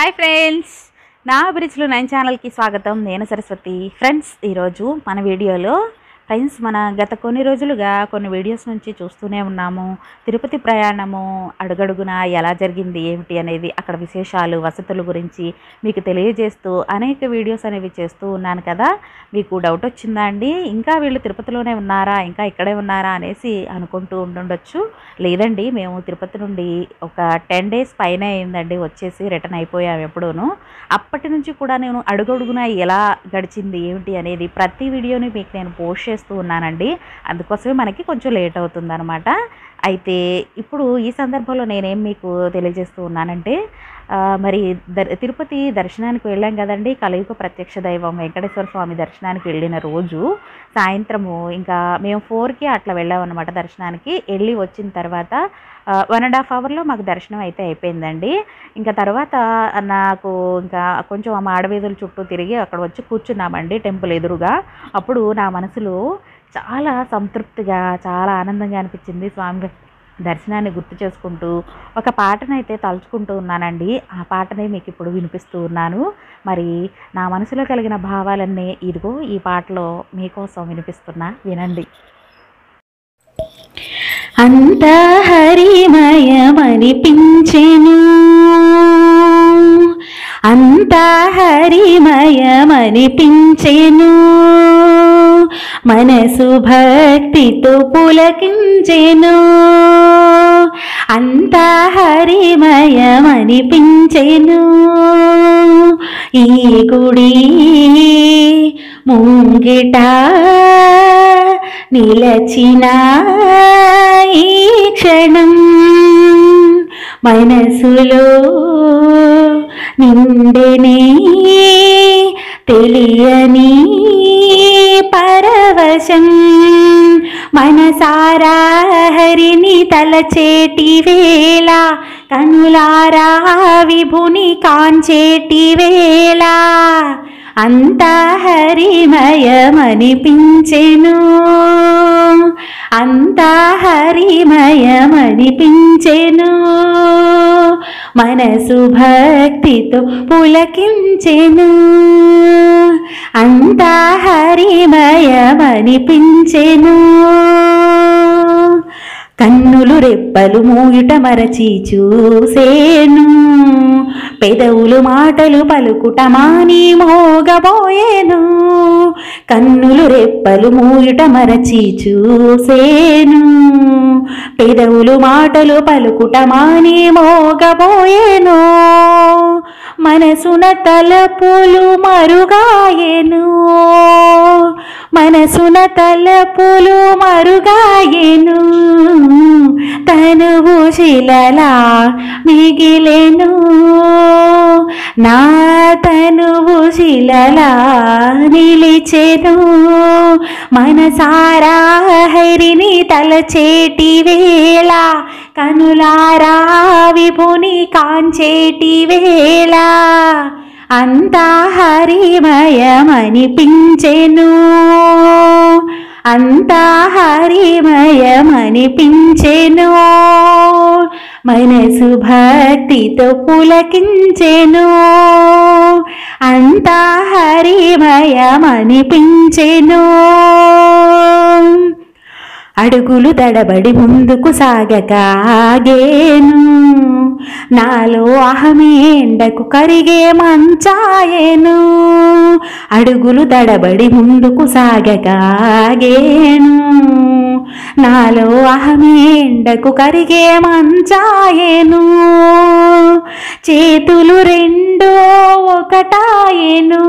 hi friends నా అభిరుచులు nine ఛానల్కి స్వాగతం నేను సరస్వతి ఫ్రెండ్స్ ఈరోజు మన వీడియోలో ఫ్రెండ్స్ మన గత కొన్ని రోజులుగా కొన్ని వీడియోస్ నుంచి చూస్తూనే ఉన్నాము తిరుపతి ప్రయాణము అడుగడుగున ఎలా జరిగింది ఏమిటి అనేది అక్కడ విశేషాలు వసతుల గురించి మీకు తెలియజేస్తూ అనేక వీడియోస్ అనేవి చేస్తూ ఉన్నాను కదా మీకు డౌట్ వచ్చిందా అండి ఇంకా వీళ్ళు తిరుపతిలోనే ఉన్నారా ఇంకా ఇక్కడే ఉన్నారా అనేసి అనుకుంటూ ఉండుండొచ్చు లేదండి మేము తిరుపతి నుండి ఒక టెన్ డేస్ పైన అయిందండి వచ్చేసి రిటర్న్ అయిపోయాము ఎప్పుడూను అప్పటి నుంచి కూడా నేను అడుగడుగున ఎలా గడిచింది ఏమిటి అనేది ప్రతి వీడియోని మీకు నేను పోస్ట్ చేస్తూ ఉన్నానండి అందుకోసమే మనకి కొంచెం లేట్ అవుతుందన్నమాట అయితే ఇప్పుడు ఈ సందర్భంలో నేనేం మీకు తెలియజేస్తూ ఉన్నానంటే ఆ, మరి దర్ తిరుపతి దర్శనానికి వెళ్ళాం కదండి కలియుగ ప్రత్యక్ష దైవం వెంకటేశ్వర స్వామి దర్శనానికి వెళ్ళిన రోజు సాయంత్రము ఇంకా మేము ఫోర్కి అట్లా వెళ్ళామన్నమాట దర్శనానికి వెళ్ళి వచ్చిన తర్వాత వన్ అండ్ హాఫ్ అవర్లో మాకు దర్శనం అయితే అయిపోయిందండి ఇంకా తర్వాత నాకు ఇంకా కొంచెం ఆ మాడవీధుల చుట్టూ తిరిగి అక్కడ వచ్చి కూర్చున్నామండి టెంపుల్ ఎదురుగా అప్పుడు నా మనసులో చాలా సంతృప్తిగా చాలా ఆనందంగా అనిపించింది స్వామి దర్శనాన్ని గుర్తు చేసుకుంటూ ఒక పాటనైతే తలుచుకుంటూ ఉన్నానండి ఆ పాటని మీకు ఇప్పుడు వినిపిస్తూ ఉన్నాను మరి నా మనసులో కలిగిన భావాలన్నీ ఇదిగో ఈ పాటలో మీకోసం వినిపిస్తున్నా వినండి అంతా హరిమయమనిపించెను అంతా హరిమయమనిపించెను మనసు భక్తితో పులకించెను అంతా హరిమయమనిపించెను ఈ గుడి ముంగిట నిలచిన ఈ క్షణం మనసులో నిండెనే తెలియని పరవశం మనసారా హరిని తలచేటి వేళ కనులారా విభుని కాంచేటి వేళ అంతా హరిమయమనిపించెను అంతా హరిమయమనిపించెను మనసు భక్తితో పులకించెను అంతా హరిమయమనిపించెను కన్నులు రెప్పలు మూయుట మరచి చూసేను పెదవులు మాటలు పలుకుట మాని మోగబోయేను కన్నులు రెప్పలు మూయుట మరచి చూసేను పెదవులు మాటలు పలుకుట మాని మోగబోయేను మనసున తలపులు మరుగాయెను మనసున తలపులు మరుగాయెను తనువు శిలలా మిగిలెను నా తనువు శిలలా నిలిచెను మనసారా హరిని తలచేటి వేళ కనులారా విభుని కాంచేటి వేళ అంతా హరిమయమనిపించెను అంతా హరిమయమనిపించెను మనసు భక్తితో పులకించెను అంతా హరిమయమనిపించెను అడుగులు తడబడి ముందుకు సాగకాగేను నాలో అహమే ఎండకు కరిగే మంచాయేను అడుగులు తడబడి ముందుకు సాగకాగేను నాలో అహమే ఎండకు కరిగే మంచాయేను చేతులు రెండో ఒకటాయేను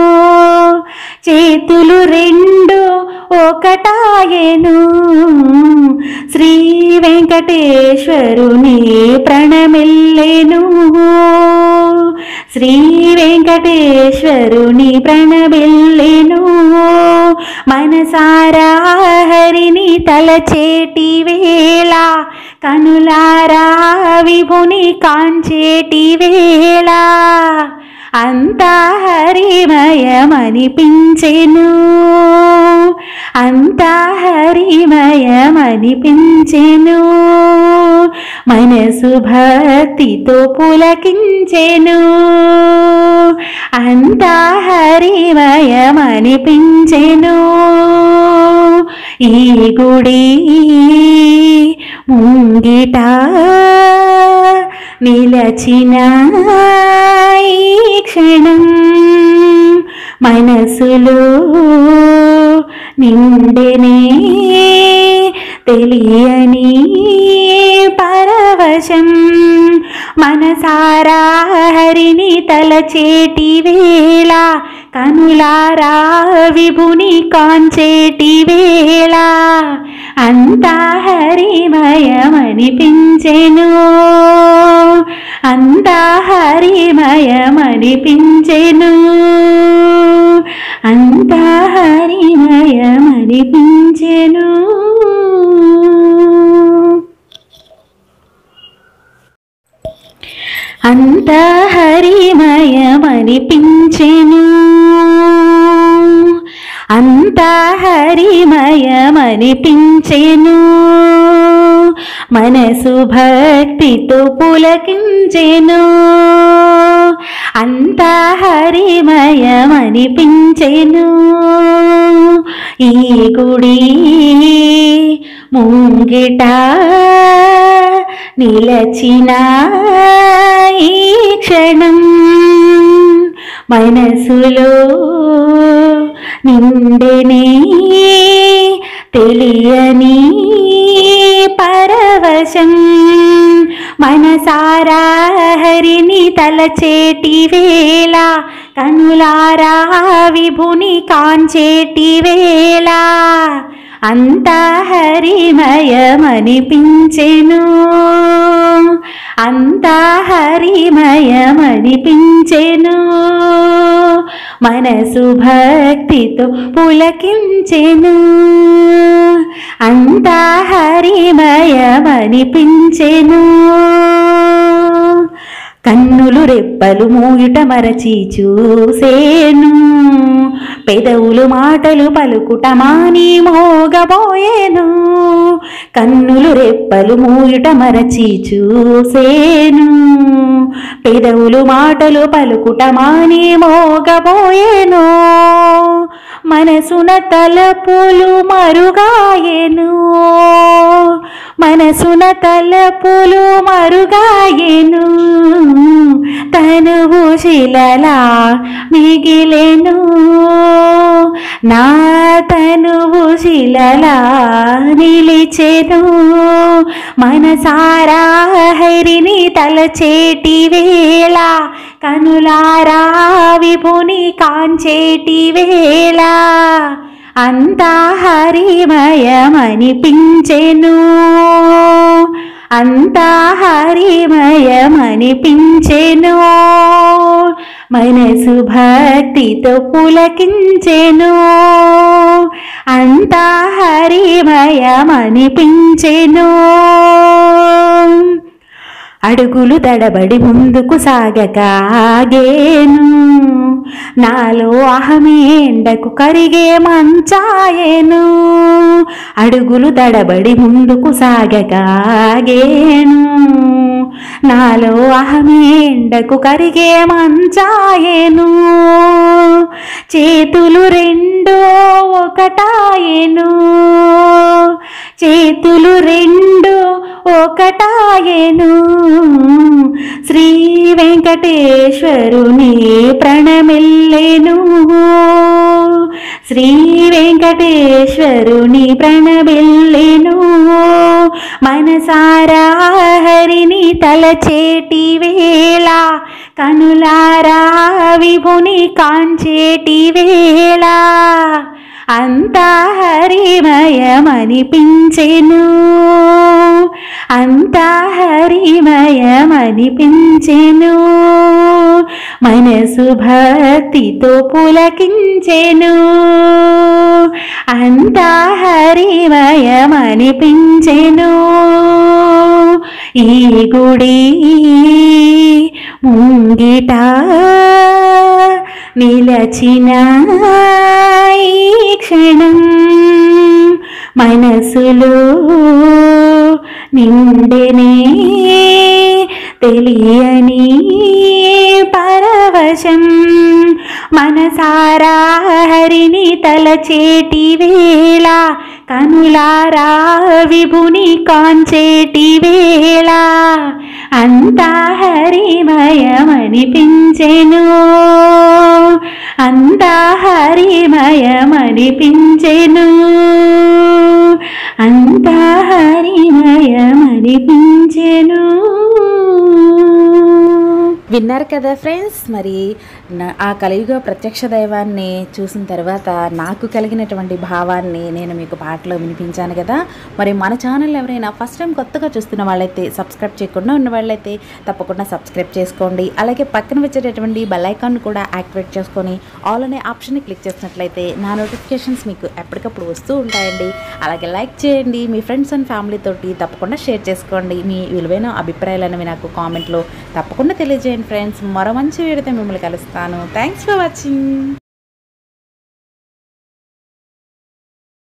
చేతులు రెండు ఒకటాయేను శ్రీ వెంకటేశ్వరుని ప్రణమిల్లెను శ్రీ వెంకటేశ్వరుని ప్రణమిల్లెను మనసారా హరిని తలచేటి వేళ కనులారా విభుని కాంచేటి వేళ అంతా హరిమయమనిపించెను అంతా హరిమయమనిపించెను మనసు భక్తితో పులకించెను అంతా హరిమయమనిపించెను ఈ గుడి ముంగిట నిలచిన ఈ క్షణం మనసులో నిండెనే తెలియని పరవశం మనసారా హరిని తలచేటి వేళ కనులారా విభుని కాంచేటి వేళ అంతా హరిమయమనిపించెను అంతా హరిమయమనిపించెను అంతా హరిమయమనిపించెను అంత హరిమయమనిపించెను అంత హరిమయమనిపించెను మనసు భక్తితో పులకించెను అంత హరిమయమనిపించెను ఈ గుడి ముంగిట నిలచిన ఈ క్షణం మనసులో నిండెనే తెలియని పరవశం మనసారా హరిని తలచేటి వేళ కనులారా విభుని కాంచేటి వేళ అంతా హరిమయమనిపించెను అంతా హరిమయమనిపించెను మనసు భక్తితో పులకించెను అంతా హరిమయమనిపించెను కన్నులు రెప్పలు మూయుట మరచి చూసేను పెదవులు మాటలు పలుకుట మాని మోగబోయేను కన్నులు రెప్పలు మూయుట మరచి చూసేను పెదవులు మాటలు పలుకుట మాని మోగబోయేను మనసున తలపులు మరుగాయెను మనసున తలపులు మరుగాయెను తనువు శిలలా మిగిలెను నా తనువు శిలలా నిలిచెను మనసారా హరిని తలచేటి వేళ కనులారా విభుని కాంచేటి వేళ అంతా హరిమయమనిపించెను అంతా హరిమయమనిపించెను మనసు భక్తితో పులకించెను అంతా హరిమయమనిపించెను అడుగులు దడబడి ముందుకు సాగకాగేను నాలో అహమేండకు కరిగే మంచాయేను అడుగులు దడబడి ముందుకు సాగకాగేను నాలో అహమేండకు కరిగే మంచాయేను చేతులు రెండు ఒకటాయేను చేతులు రెండు ఒకటాయేను శ్రీ వెంకటేశ్వరుని ప్రణమిల్లెను శ్రీ వెంకటేశ్వరుని ప్రణమిల్లెను మనసారా హరిని తలచేటి వేళ కనులారా విభుని కాంచేటి వేళ అంతా హరిమయమనిపించెను అంతా హరిమయమనిపించెను మనసు భక్తితో పులకించెను అంతా హరిమయమనిపించెను ఈ గుడి ముంగిట నిలచిన ఈ క్షణం మనసులో నిండెనే తెలియని పరవశం మనసారా హరిని తలచేటి వేళ కనులారా విభుని కాంచేటి వేళ అంతా హరిమయమనిపించెను అంతా హరిమయమనిపించెను అంతా హరిమయమనిపించెను విన్నారు కదా ఫ్రెండ్స్ మరి నా- ఆ కలియుగ ప్రత్యక్ష దైవాన్ని చూసిన తర్వాత నాకు కలిగినటువంటి భావాన్ని నేను మీకు పాటలో వినిపించాను కదా మరి మన ఛానల్ ఎవరైనా ఫస్ట్ టైం కొత్తగా చూస్తున్న వాళ్ళైతే సబ్స్క్రైబ్ చేయకుండా ఉన్న వాళ్ళైతే తప్పకుండా సబ్స్క్రైబ్ చేసుకోండి అలాగే పక్కన వచ్చేటటువంటి బెల్ ఐకాన్ కూడా యాక్టివేట్ చేసుకొని ఆల్ అనే ఆప్షన్ని క్లిక్ చేసినట్లయితే నా నోటిఫికేషన్స్ మీకు ఎప్పటికప్పుడు వస్తూ ఉంటాయండి అలాగే లైక్ చేయండి మీ ఫ్రెండ్స్ అండ్ ఫ్యామిలీ తోటి తప్పకుండా షేర్ చేసుకోండి మీ విలువైన అభిప్రాయాలను నాకు కామెంట్లో తప్పకుండా తెలియజేయండి ఫ్రెండ్స్ మరో మంచి వీడియోతో మిమ్మల్ని కలుస్తాను థ్యాంక్స్ ఫర్ వాచింగ్